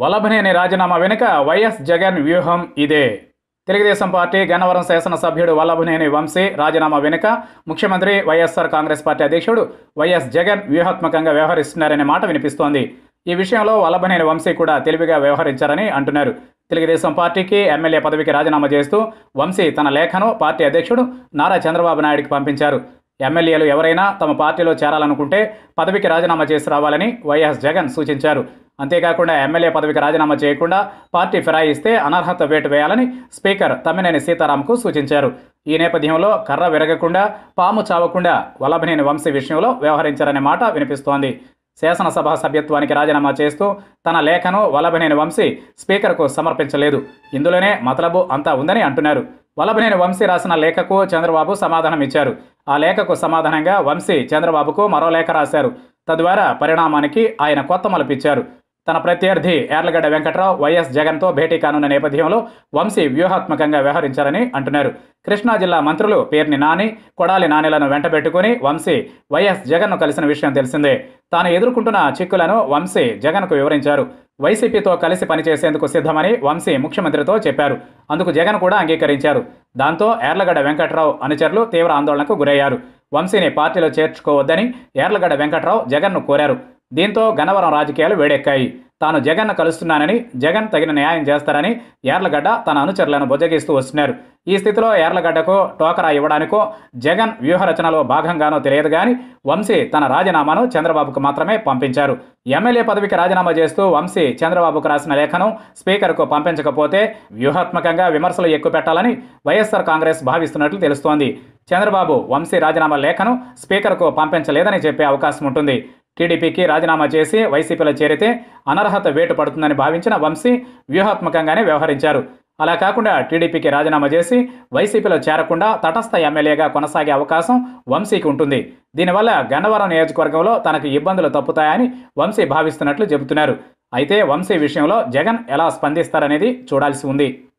వల్లభనేని రాజీనామా వెనుక వైఎస్ జగన్ వ్యూహం ఇదే తెలుగుదేశం పార్టీ గన్నవరం శాసనసభ్యుడు వల్లభనేని వంశీ రాజీనామా వెనుక ముఖ్యమంత్రి వైఎస్ఆర్ కాంగ్రెస్ పార్టీ అధ్యక్షుడు వైఎస్ జగన్ వ్యూహాత్మకంగా వ్యవహరిస్తున్నారనే మాట వినిపిస్తోంది ఈ విషయంలో వల్లభనేని వంశీ కూడా తెలివిగా వ్యవహరించారని అంటున్నారు తెలుగుదేశం పార్టీకి ఎమ్మెల్యే పదవికి రాజీనామా చేస్తూ వంశీ తన లేఖను పార్టీ అధ్యక్షుడు నారా చంద్రబాబు నాయుడికి పంపించారు ఎమ్మెల్యేలు ఎవరైనా తమ పార్టీలో చేరాలనుకుంటే పదవికి రాజీనామా చేసి రావాలని వైఎస్ జగన్ సూచించారు అంతేకాకుండా ఎమ్మెల్యే పదవికి రాజీనామా చేయకుండా పార్టీ ఫిరాయిస్తే అనర్హత వేటు వేయాలని స్పీకర్ తమ్మినేని సీతారాంకు సూచించారు ఈ నేపథ్యంలో కర్ర విరగకుండా పాము చావకుండా వల్లభనేని వంశీ విషయంలో వ్యవహరించారనే మాట వినిపిస్తోంది శాసనసభ సభ్యత్వానికి రాజీనామా చేస్తూ తన లేఖను వల్లభనేని వంశీ స్పీకర్కు సమర్పించలేదు ఇందులోనే మతలబు అంతా ఉందని అంటున్నారు వల్లభనేని వంశీ రాసిన లేఖకు చంద్రబాబు సమాధానం ఇచ్చారు ఆ లేఖకు సమాధానంగా వంశీ చంద్రబాబుకు మరో లేఖ రాశారు తద్వారా పరిణామానికి ఆయన కొత్త మలుపిచ్చారు తన ప్రత్యర్థి యార్లగడ్డ వెంకట్రావు వైఎస్ జగన్తో భేటీ కానున్న నేపథ్యంలో వంశీ వ్యూహాత్మకంగా వ్యవహరించారని అంటున్నారు కృష్ణా జిల్లా మంత్రులు పేర్ని నాని కొడాలి నానిలను వెంటబెట్టుకుని వంశీ వైఎస్ జగన్ను కలిసిన విషయం తెలిసిందే తాను ఎదుర్కొంటున్న చిక్కులను వంశీ జగన్కు వివరించారు వైసీపీతో కలిసి పనిచేసేందుకు సిద్ధమని వంశీ ముఖ్యమంత్రితో చెప్పారు అందుకు జగన్ కూడా అంగీకరించారు దాంతో యార్లగడ్డ వెంకట్రావు అనుచరులు తీవ్ర ఆందోళనకు గురయ్యారు వంశీని పార్టీలో చేర్చుకోవద్దని యార్లగడ్డ వెంకట్రావు జగన్ను కోరారు దీంతో గన్నవరం రాజకీయాలు వేడెక్కాయి తాను జగన్ను కలుస్తున్నానని జగన్ తగిన న్యాయం చేస్తారని యార్లగడ్డ తన అనుచరులను బుజ్జగిస్తూ వస్తున్నారు ఈ స్థితిలో యార్లగడ్డకు టోకరా ఇవ్వడానికో జగన్ వ్యూహరచనలో భాగంగానో తెలియదు కానీ వంశీ తన రాజీనామాను చంద్రబాబుకు మాత్రమే పంపించారు ఎమ్మెల్యే పదవికి రాజీనామా చేస్తూ వంశీ చంద్రబాబుకు రాసిన లేఖను స్పీకర్కు పంపించకపోతే వ్యూహాత్మకంగా విమర్శలు ఎక్కుపెట్టాలని వైఎస్ఆర్ కాంగ్రెస్ భావిస్తున్నట్లు తెలుస్తోంది చంద్రబాబు వంశీ రాజీనామా లేఖను స్పీకర్కు పంపించలేదని చెప్పే అవకాశం ఉంటుంది టీడీపీకి రాజీనామా చేసి వైసీపీలో చేరితే అనర్హత వేటు పడుతుందని భావించిన వంశీ వ్యూహాత్మకంగానే వ్యవహరించారు అలా కాకుండా టీడీపీకి రాజీనామా చేసి వైసీపీలో చేరకుండా తటస్థ ఎమ్మెల్యేగా కొనసాగే అవకాశం వంశీకి ఉంటుంది దీనివల్ల గన్నవరం నియోజకవర్గంలో తనకు ఇబ్బందులు తప్పుతాయని వంశీ భావిస్తున్నట్లు చెబుతున్నారు అయితే వంశీ విషయంలో జగన్ ఎలా స్పందిస్తారనేది చూడాల్సి ఉంది